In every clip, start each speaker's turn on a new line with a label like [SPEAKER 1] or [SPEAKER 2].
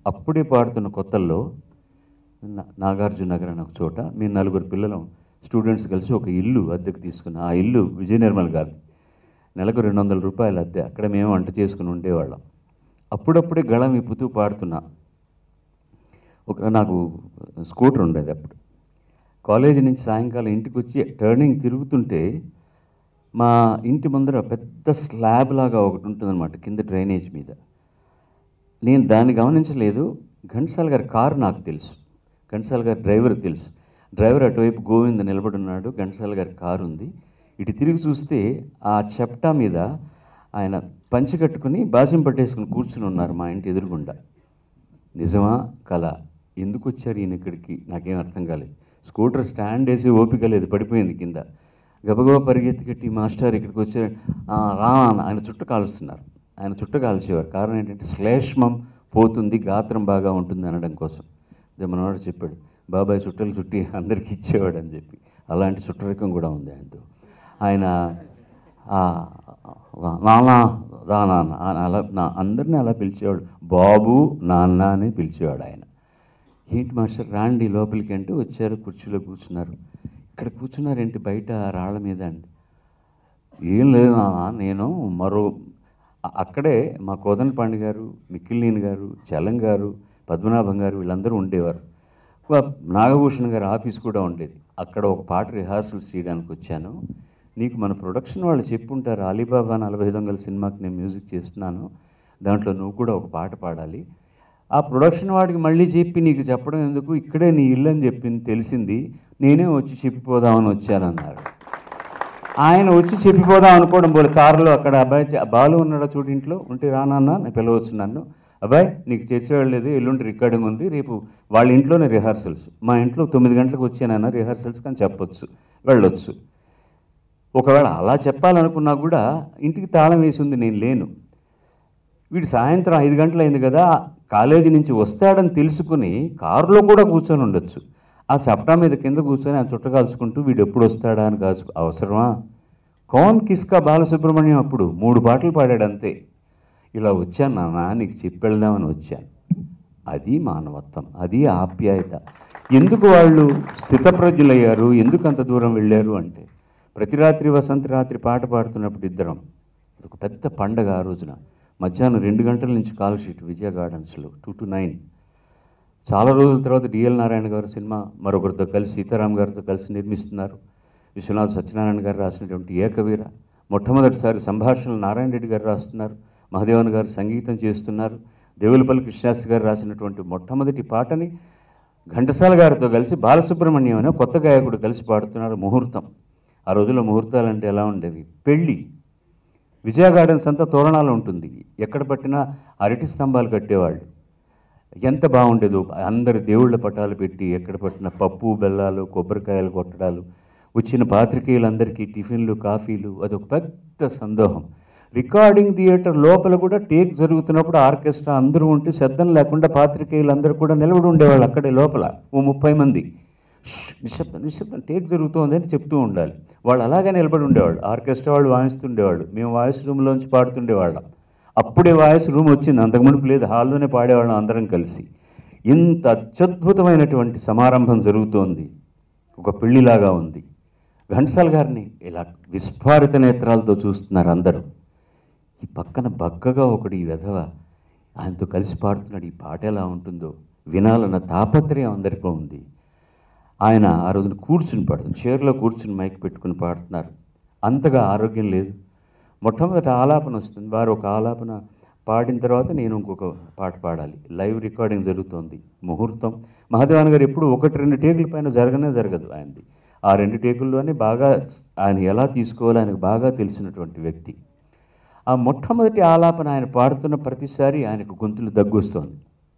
[SPEAKER 1] అప్పుడే పాడుతున్న కొత్తల్లో నా- నాగార్జున నగర్ అని ఒక చోట మీ నలుగురు పిల్లలు స్టూడెంట్స్ కలిసి ఒక ఇల్లు అద్దెకు తీసుకున్న ఆ ఇల్లు విజయ నిర్మల్ గారిది నెలకు రెండు వందల రూపాయలు అద్దె అక్కడ మేము వంట చేసుకుని ఉండేవాళ్ళం అప్పుడప్పుడే గళం విప్పుతూ పాడుతున్నా ఒక నాకు స్కూటర్ ఉండేది అప్పుడు కాలేజీ నుంచి సాయంకాలం ఇంటికి వచ్చి టర్నింగ్ తిరుగుతుంటే మా ఇంటి ముందర పెద్ద స్లాబ్ లాగా ఒకటి ఉంటుందన్నమాట కింద డ్రైనేజ్ మీద నేను దాన్ని గమనించలేదు ఘంటసాల గారి కారు నాకు తెలుసు ఘంటసాల గారి డ్రైవర్ తెలుసు డ్రైవర్ అటువైపు గోవింద్ నిలబడి ఉన్నాడు ఘంటసాల గారి కారు ఉంది ఇటు తిరిగి చూస్తే ఆ చెప్టా మీద ఆయన పంచి కట్టుకుని బాసిం పట్టేసుకుని కూర్చుని ఉన్నారు మా ఇంటి ఎదురుగుండా నిజమా కళ ఎందుకు వచ్చారు ఈయన ఇక్కడికి నాకేం అర్థం కాలేదు స్కూటర్ స్టాండ్ వేసి ఓపిక లేదు పడిపోయింది కింద గబగబా పరిగెత్తి కట్టి మాస్టర్ ఇక్కడికి వచ్చారు "ఆ, రా అన్న." ఆయన చుట్ట కాలుస్తున్నారు ఆయన చుట్ట కాల్చేవారు కారణం ఏంటంటే శ్లేష్మం పోతుంది గాత్రం బాగా ఉంటుంది అనడం కోసం అదే మనవాడు చెప్పాడు బాబాయ్ చుట్టలు చుట్టి అందరికీ ఇచ్చేవాడు అని చెప్పి అలాంటి చుట్టరికం కూడా ఉంది ఆయనతో ఆయన ఆ, నాన్న రా నాన్న ఆ- అలా నా అందరినీ అలా పిలిచేవాడు బాబు నాన్న అని పిలిచేవాడు ఆయన ఏంటి మాస్టర్ రాండి లోపలికి అంటే వచ్చారు కుర్చీలో కూర్చున్నారు ఇక్కడ కూర్చున్నారేంటి బయట రాళ్ళ మీద అండి ఏం లేదు నాన్న నేను మరో అ- అక్కడే మా కోదన్ పాండి గారు మిక్కిలినేని గారు చలం గారు పద్మనాభం గారు వీళ్ళందరూ ఉండేవారు వా- నాగభూషణ్ గారి ఆఫీస్ కూడా ఉండేది అక్కడ ఒక పాట రిహార్సల్స్ చేయడానికి వచ్చాను నీకు మన ప్రొడక్షన్ వాళ్ళు చెప్పుంటారు అలీబాబా నలభై ఐదు వందల సినిమాకి నేను మ్యూజిక్ చేస్తున్నాను దాంట్లో నువ్వు కూడా ఒక పాట పాడాలి ఆ ప్రొడక్షన్ వాడికి మళ్ళీ చెప్పి నీకు చెప్పడం ఎందుకు ఇక్కడే నీ ఇల్లు అని చెప్పింది తెలిసింది నేనే వచ్చి చెప్పిపోదామని వచ్చానన్నారు ఆయన వచ్చి చెప్పిపోదాం అనుకోవడం పోలే కారులో అక్కడ అబ్బాయి చ- బాలు ఉన్నాడా చూడు ఇంట్లో ఉంటే రానన్నా నేను పిలవచ్చు నన్ను అబ్బాయి నీకు చేసేవాళ్ళు లేదు ఎల్లుండి రికార్డింగ్ ఉంది రేపు వాళ్ళ ఇంట్లోనే రిహార్సల్స్ మా ఇంట్లో తొమ్మిది గంటలకు వచ్చానన్నా రిహార్సల్స్ కానీ చెప్పొచ్చు వెళ్ళొచ్చు ఒకవేళ అలా చెప్పాలనుకున్నా కూడా ఇంటికి తాళం వేసి ఉంది నేను లేను వీడు సాయంత్రం ఐదు గంటలు అయింది కదా కాలేజీ నుంచి వస్తాడని తెలుసుకుని కారులో కూడా కూర్చొని ఉండొచ్చు ఆ చప్టా మీద కింద కూర్చొని ఆ చుట్ట కాల్చుకుంటూ వీడు ఎప్పుడు వస్తాడా అని కాల్చు అవసరమా కౌన్ కిస్కా బాలసుబ్రహ్మణ్యం అప్పుడు మూడు పాటలు పాడాడు అంతే ఇలా వచ్చాను నాన్న నీకు చెప్పెళ్దామని వచ్చాను అది మానవత్వం అది ఆప్యాయత ఎందుకు వాళ్ళు స్థితప్రజ్ఞులయ్యారు ఎందుకు అంత దూరం వెళ్ళారు అంటే ప్రతి రాత్రి వసంత రాత్రి పాట పాడుతున్నప్పుడు ఇద్దరం ఒక పెద్ద పండగ ఆ రోజున మధ్యాహ్నం రెండు గంటల నుంచి కాల్ షీట్ విజయ గార్డెన్స్లో టూ టు నైన్ చాలా రోజుల తర్వాత డిఎల్ నారాయణ గారు సినిమా మరొకరితో కలిసి సీతారాం గారితో కలిసి నిర్మిస్తున్నారు విశ్వనాథ్ సత్యనారాయణ గారు రాసినటువంటి ఏకవీర మొట్టమొదటిసారి సంభాషణలు నారాయణ రెడ్డి గారు రాస్తున్నారు మహదేవన్ గారు సంగీతం చేస్తున్నారు దేవులపల్లి కృష్ణాస్త్రి గారు రాసినటువంటి మొట్టమొదటి పాటని ఘంటసాల గారితో కలిసి బాలసుబ్రహ్మణ్యం అనే కొత్త గాయకుడు కలిసి పాడుతున్నారు ముహూర్తం ఆ రోజుల్లో ముహూర్తాలు అంటే ఎలా ఉండేవి పెళ్ళి విజయ గార్డెన్స్ అంతా తోరణాలు ఉంటుంది ఎక్కడ పట్టినా అరటి స్తంభాలు కట్టేవాళ్ళు ఎంత బాగుండేదో అందరి దేవుళ్ళ పటాలు పెట్టి ఎక్కడ పట్టిన పప్పు బెల్లాలు కొబ్బరికాయలు కొట్టడాలు వచ్చిన పాత్రికేయులందరికీ టిఫిన్లు కాఫీలు అదొక పెద్ద సందోహం రికార్డింగ్ థియేటర్ లోపల కూడా టేక్ జరుగుతున్నప్పుడు ఆర్కెస్ట్రా అందరూ ఉంటే శబ్దం లేకుండా పాత్రికేయులు అందరూ కూడా నిలబడి ఉండేవాళ్ళు అక్కడే లోపల ఓ ముప్పై మంది "ష్, నిశ్శబ్దం నిశ్శబ్దం టేక్ జరుగుతోంది అని చెప్తూ ఉండాలి వాళ్ళు అలాగే నిలబడి ఉండేవాళ్ళు ఆర్కెస్ట్రా వాళ్ళు వాయిస్తుండేవాళ్ళు మేము వాయిస్ రూమ్లోంచి పాడుతుండేవాళ్ళం అప్పుడే వాయిస్ రూమ్ వచ్చింది అంతకుముందు లేదు హాల్లోనే పాడేవాళ్ళం అందరం కలిసి ఇంత అత్యద్భుతమైనటువంటి సమారంభం జరుగుతోంది ఒక పెళ్లిలాగా ఉంది ఘంటసాల గారిని ఇలా విస్ఫారిత నేత్రాలతో చూస్తున్నారు అందరూ ఈ పక్కన బక్కగా ఒకడు ఈ వెధవ ఆయనతో కలిసి పాడుతున్నాడు ఈ పాట ఎలా ఉంటుందో వినాలన్న తాపత్రయం అందరికీ ఉంది ఆయన ఆ రోజున కూర్చుని పాడుతుంది చైర్లో కూర్చుని మైక్ పెట్టుకుని పాడుతున్నారు అంతగా ఆరోగ్యం లేదు మొట్టమొదటి ఆలాపన వస్తుంది వారు ఒక ఆలాపన పాడిన తర్వాత నేను ఇంకొక పాట పాడాలి లైవ్ రికార్డింగ్ జరుగుతోంది ముహూర్తం మహాదేవన్ గారు ఎప్పుడు ఒకటి రెండు టేకుల పైన జరగనే జరగదు ఆయనది ఆ రెండు టేకుల్లోనే బాగా ఆయన ఎలా తీసుకోవాలో ఆయనకు బాగా తెలిసినటువంటి వ్యక్తి ఆ మొట్టమొదటి ఆలాపన ఆయన పాడుతున్న ప్రతిసారి ఆయనకు గొంతులు దగ్గు వస్తోంది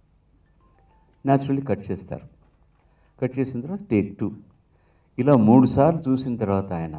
[SPEAKER 1] న్యాచురల్లీ కట్ చేస్తారు కట్ చేసిన తర్వాత టేక్ టూ ఇలా మూడు సార్లు చూసిన తర్వాత ఆయన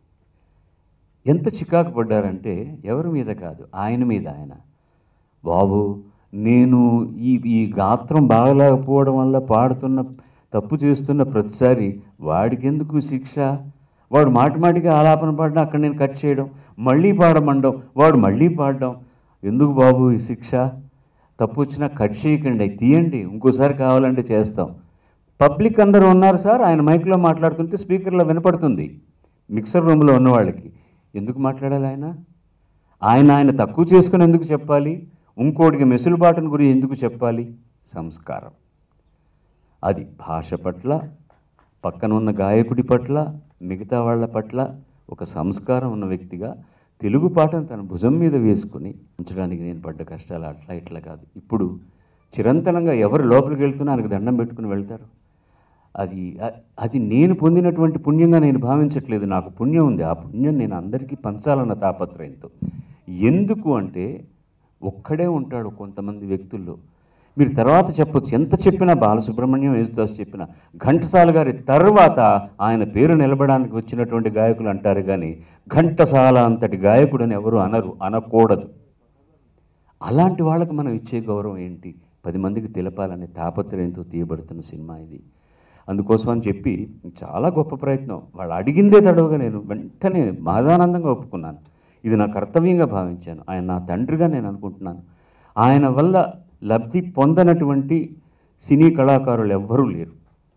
[SPEAKER 1] ఎంత చికాకు పడ్డారంటే ఎవరి మీద కాదు ఆయన మీద ఆయన బాబు నేను ఈ ఈ గాత్రం బాగలేకపోవడం వల్ల పాడుతున్న తప్పు చేస్తున్న ప్రతిసారి వాడికెందుకు శిక్ష వాడు మాటి మాటికి ఆలాపన పాడడం అక్కడ నేను కట్ చేయడం మళ్ళీ పాడమండం వాడు మళ్ళీ పాడడం ఎందుకు బాబు ఈ శిక్ష తప్పు వచ్చినా కట్ చేయకండి అవి తీయండి ఇంకోసారి కావాలంటే చేస్తాం పబ్లిక్ అందరూ ఉన్నారు సార్ ఆయన మైక్లో మాట్లాడుతుంటే స్పీకర్లో వినపడుతుంది మిక్సర్ రూమ్లో ఉన్న వాళ్ళకి ఎందుకు మాట్లాడాలి ఆయన ఆయన ఆయన తక్కువ చేసుకుని ఎందుకు చెప్పాలి ఇంకోటికి మెసులుబాటును గురించి ఎందుకు చెప్పాలి సంస్కారం అది భాష పట్ల పక్కన ఉన్న గాయకుడి పట్ల మిగతా వాళ్ళ పట్ల ఒక సంస్కారం ఉన్న వ్యక్తిగా తెలుగు పాటను తన భుజం మీద వేసుకుని ఉంచడానికి నేను పడ్డ కష్టాలు అట్లా ఇట్లా కాదు ఇప్పుడు చిరంతనంగా ఎవరు లోపలికి వెళ్తున్నా ఆయనకు దండం పెట్టుకుని వెళ్తారు అది అ- అది నేను పొందినటువంటి పుణ్యంగా నేను భావించట్లేదు నాకు పుణ్యం ఉంది ఆ పుణ్యం నేను అందరికీ పంచాలన్న తాపత్రయంతో ఎందుకు అంటే ఒక్కడే ఉంటాడు కొంతమంది వ్యక్తుల్లో మీరు తర్వాత చెప్పొచ్చు ఎంత చెప్పినా బాలసుబ్రహ్మణ్యం యేసుదాస్ చెప్పిన ఘంటసాల గారి తర్వాత ఆయన పేరు నిలబడానికి వచ్చినటువంటి గాయకులు అంటారు కానీ ఘంటసాల అంతటి గాయకుడని ఎవరు అనరు అనకూడదు అలాంటి వాళ్ళకి మనం ఇచ్చే గౌరవం ఏంటి పది మందికి తెలపాలనే తాపత్రయంతో తీయబడుతున్న సినిమా ఇది అందుకోసం అని చెప్పి చాలా గొప్ప ప్రయత్నం వాళ్ళు అడిగిందే తడవుగా నేను వెంటనే మాదానందంగా ఒప్పుకున్నాను ఇది నా కర్తవ్యంగా భావించాను ఆయన నా తండ్రిగా నేను అనుకుంటున్నాను ఆయన వల్ల లబ్ధి పొందనటువంటి సినీ కళాకారులు ఎవ్వరూ లేరు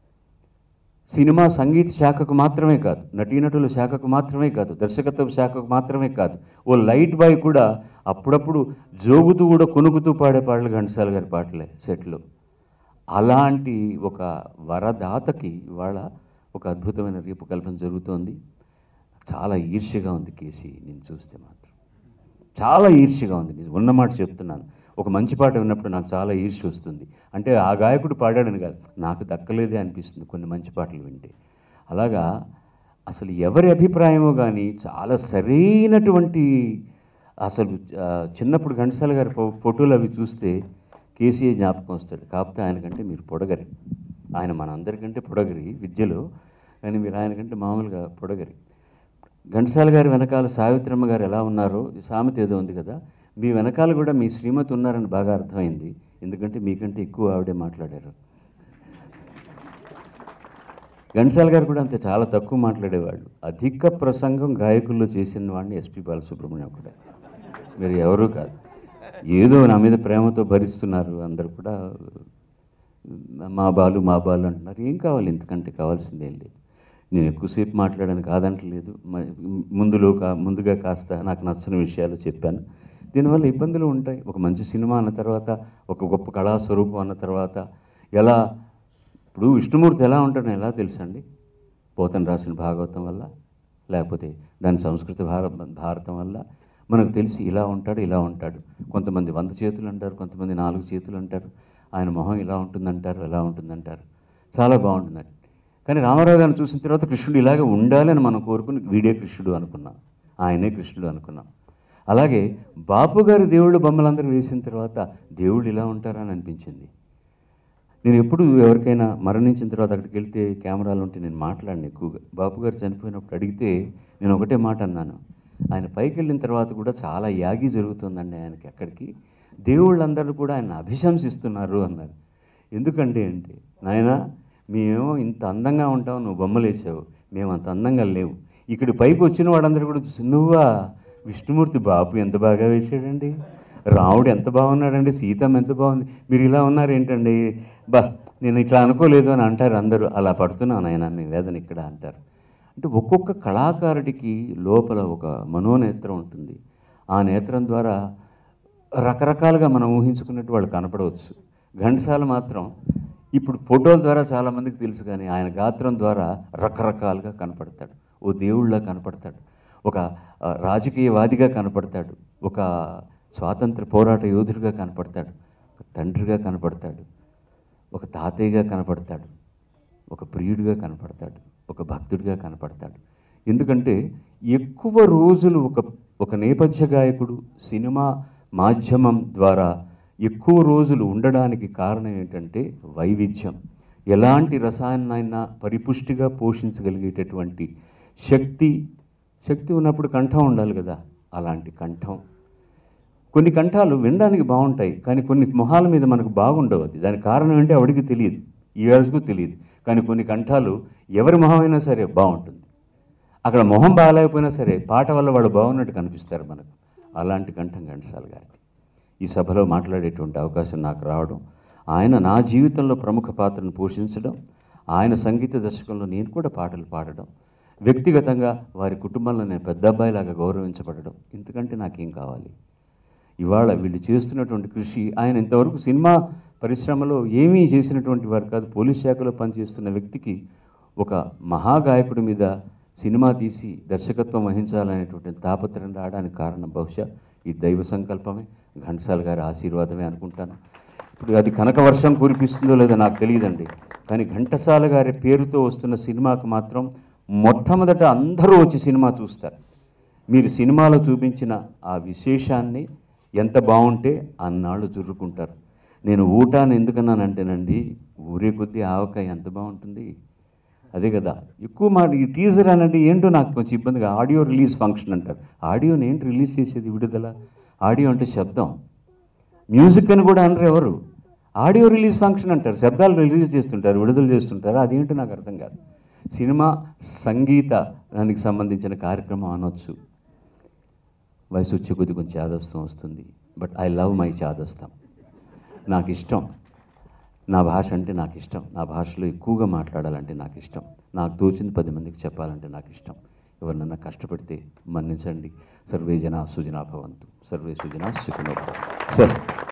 [SPEAKER 1] సినిమా సంగీత శాఖకు మాత్రమే కాదు నటీనటుల శాఖకు మాత్రమే కాదు దర్శకత్వ శాఖకు మాత్రమే కాదు ఓ లైట్ బాయ్ కూడా అప్పుడప్పుడు జోగుతూ కూడా కొనుక్కుతూ పాడే పాటలు ఘంటసాల గారి పాటలే సెట్లో అలాంటి ఒక వరదాతకి ఇవాళ ఒక అద్భుతమైన రూపకల్పన జరుగుతోంది చాలా ఈర్ష్యగా ఉంది కేసీ నేను చూస్తే మాత్రం చాలా ఈర్ష్యగా ఉంది నిజం ఉన్నమాట చెప్తున్నాను ఒక మంచి పాట విన్నప్పుడు నాకు చాలా ఈర్ష్య వస్తుంది అంటే ఆ గాయకుడు పాడాడని కాదు నాకు దక్కలేదే అనిపిస్తుంది కొన్ని మంచి పాటలు వింటే అలాగా అసలు ఎవరి అభిప్రాయమో కానీ చాలా సరైనటువంటి అసలు ఆ, చిన్నప్పుడు ఘంటసాల గారి ఫో ఫోటోలు అవి చూస్తే కేసీఏ జ్ఞాపకం వస్తాడు కాకపోతే ఆయనకంటే మీరు పొడగరి ఆయన మనందరికంటే పొడగరి విద్యలో కానీ మీరు ఆయనకంటే మామూలుగా పొడగరి ఘంటసాల గారి వెనకాల సావిత్రమ్మ గారు ఎలా ఉన్నారో ఈ సామెత ఏదో ఉంది కదా మీ వెనకాల కూడా మీ శ్రీమతి ఉన్నారని బాగా అర్థమైంది ఎందుకంటే మీకంటే ఎక్కువ ఆవిడే మాట్లాడారు ఘంటసాల గారు కూడా అంతే చాలా తక్కువ మాట్లాడేవాళ్ళు అధిక ప్రసంగం గాయకుల్లో చేసిన వాడిని ఎస్పి బాలసుబ్రహ్మణ్యం కూడా మీరు ఎవరూ కాదు ఏదో నా మీద ప్రేమతో భరిస్తున్నారు అందరు కూడా మా బాలు మా బాలు అంటున్నారు ఏం కావాలి ఇంతకంటే కావాల్సిందేం లేదు నేను ఎక్కువసేపు మాట్లాడాను కాదంటలేదు మ- ముందులో కా ముందుగా కాస్త నాకు నచ్చని విషయాలు చెప్పాను దీనివల్ల ఇబ్బందులు ఉంటాయి ఒక మంచి సినిమా అన్న తర్వాత ఒక గొప్ప కళాస్వరూపం అన్న తర్వాత ఎలా ఇప్పుడు విష్ణుమూర్తి ఎలా ఉంటాడో ఎలా తెలుసండి పోతన రాసిన భాగవతం వల్ల లేకపోతే దాని సంస్కృత భార భారతం వల్ల మనకు తెలిసి ఇలా ఉంటాడు ఇలా ఉంటాడు కొంతమంది వంద చేతులు అంటారు కొంతమంది నాలుగు చేతులు అంటారు ఆయన మొహం ఇలా ఉంటుందంటారు ఎలా ఉంటుందంటారు చాలా బాగుంటుందండి కానీ రామారావు గారిని చూసిన తర్వాత కృష్ణుడు ఇలాగే ఉండాలి అని మనం కోరుకుని వీడే కృష్ణుడు అనుకున్నాం ఆయనే కృష్ణుడు అనుకున్నాం అలాగే బాపు గారి దేవుళ్ళు బొమ్మలందరూ వేసిన తర్వాత దేవుళ్ళు ఇలా ఉంటారని అనిపించింది నేను ఎప్పుడు ఎవరికైనా మరణించిన తర్వాత అక్కడికి వెళ్తే కెమెరాలు ఉంటే నేను మాట్లాడిన ఎక్కువగా బాపు గారు చనిపోయినప్పుడు అడిగితే నేను ఒకటే మాట అన్నాను ఆయన పైకి వెళ్ళిన తర్వాత కూడా చాలా యాగి జరుగుతుందండి ఆయనకి అక్కడికి దేవుళ్ళందరూ కూడా ఆయన అభిశంసిస్తున్నారు అన్నారు ఎందుకండి అంటే నాయన మేమేమో ఇంత అందంగా ఉంటావు నువ్వు బొమ్మలు వేసావు మేము అంత అందంగా లేవు ఇక్కడ పైకి వచ్చిన వాడందరూ కూడా చూసి నువ్వా విష్ణుమూర్తి బాపు ఎంత బాగా వేసాడండి రాముడు ఎంత బాగున్నాడండి సీతమ్మ ఎంత బాగుంది మీరు ఇలా ఉన్నారు ఏంటండి బా నేను ఇట్లా అనుకోలేదు అని అంటారు అందరూ అలా పడుతున్నాను ఆయన మీ వేదన ఇక్కడ అంటారు అంటే ఒక్కొక్క కళాకారుడికి లోపల ఒక మనోనేత్రం ఉంటుంది ఆ నేత్రం ద్వారా రకరకాలుగా మనం ఊహించుకున్నట్టు వాళ్ళు కనపడవచ్చు ఘంటసాల మాత్రం ఇప్పుడు ఫోటోల ద్వారా చాలామందికి తెలుసు కానీ ఆయన గాత్రం ద్వారా రకరకాలుగా కనపడతాడు ఓ దేవుళ్ళ కనపడతాడు ఒక ఆ, రాజకీయవాదిగా కనపడతాడు ఒక స్వాతంత్ర పోరాట యోధుడిగా కనపడతాడు ఒక తండ్రిగా కనపడతాడు ఒక తాతయ్యగా కనపడతాడు ఒక ప్రియుడిగా కనపడతాడు ఒక భక్తుడిగా కనపడతాడు ఎందుకంటే ఎక్కువ రోజులు ఒక ఒక నేపథ్య గాయకుడు సినిమా మాధ్యమం ద్వారా ఎక్కువ రోజులు ఉండడానికి కారణం ఏంటంటే వైవిధ్యం ఎలాంటి రసాయనాన్ని పరిపుష్టిగా పోషించగలిగేటటువంటి శక్తి శక్తి ఉన్నప్పుడు కంఠం ఉండాలి కదా అలాంటి కంఠం కొన్ని కంఠాలు వినడానికి బాగుంటాయి కానీ కొన్ని మొహాల మీద మనకు బాగుండవు అది దాని కారణం ఏంటో ఆవిడికి తెలియదు ఈ రోజుకు తెలియదు కానీ కొన్ని కంఠాలు ఎవరి మొహం అయినా సరే బాగుంటుంది అక్కడ మొహం బాగాలేకపోయినా సరే పాట వల్ల వాళ్ళు బాగున్నట్టు కనిపిస్తారు మనకు అలాంటి కంఠం ఘంటసాల గారికి ఈ సభలో మాట్లాడేటువంటి అవకాశం నాకు రావడం ఆయన నా జీవితంలో ప్రముఖ పాత్రను పోషించడం ఆయన సంగీత దర్శకంలో నేను కూడా పాటలు పాడడం వ్యక్తిగతంగా వారి కుటుంబంలో నేను పెద్ద అబ్బాయిలాగా గౌరవించబడడం ఇంతకంటే నాకేం కావాలి ఇవాళ వీళ్ళు చేస్తున్నటువంటి కృషి ఆయన ఇంతవరకు సినిమా పరిశ్రమలో ఏమీ చేసినటువంటి వారు కాదు పోలీస్ శాఖలో పనిచేస్తున్న వ్యక్తికి ఒక మహాగాయకుడి మీద సినిమా తీసి దర్శకత్వం వహించాలనేటువంటి తాపత్రయం రావడానికి కారణం బహుశా ఈ దైవ సంకల్పమే ఘంటసాల గారి ఆశీర్వాదమే అనుకుంటాను ఇప్పుడు అది కనక వర్షం కురిపిస్తుందో లేదో నాకు తెలియదండి కానీ ఘంటసాల గారి పేరుతో వస్తున్న సినిమాకు మాత్రం మొట్టమొదట అందరూ వచ్చి సినిమా చూస్తారు మీరు సినిమాలో చూపించిన ఆ విశేషాన్ని ఎంత బాగుంటే అన్నాళ్ళు చురుకుంటారు నేను ఊటాన్ని ఎందుకన్నానంటేనండి ఊరే కొద్దీ ఆవకాయ ఎంత బాగుంటుంది అదే కదా ఎక్కువ మాట ఈ టీజర్ అనంటే ఏంటో నాకు కొంచెం ఇబ్బందిగా ఆడియో రిలీజ్ ఫంక్షన్ అంటారు ఆడియోని ఏంటి రిలీజ్ చేసేది విడుదల ఆడియో అంటే శబ్దం మ్యూజిక్ అని కూడా అనరు ఎవరు ఆడియో రిలీజ్ ఫంక్షన్ అంటారు శబ్దాలు రిలీజ్ చేస్తుంటారు విడుదల చేస్తుంటారు అదేంటో నాకు అర్థం కాదు సినిమా సంగీత దానికి సంబంధించిన కార్యక్రమం అనొచ్చు వయసు వచ్చే కొద్ది కొంచెం చాదస్తం వస్తుంది బట్ ఐ లవ్ మై చాదస్తం నాకు ఇష్టం నా భాష అంటే నాకు ఇష్టం నా భాషలో ఎక్కువగా మాట్లాడాలంటే నాకు ఇష్టం నాకు తోచింది పది మందికి చెప్పాలంటే నాకు ఇష్టం ఎవరినన్నా కష్టపడితే మన్నించండి సర్వే జన సుజనా భవంతు సర్వే సుజనా సుఖినో భవంతు. స్వస్తి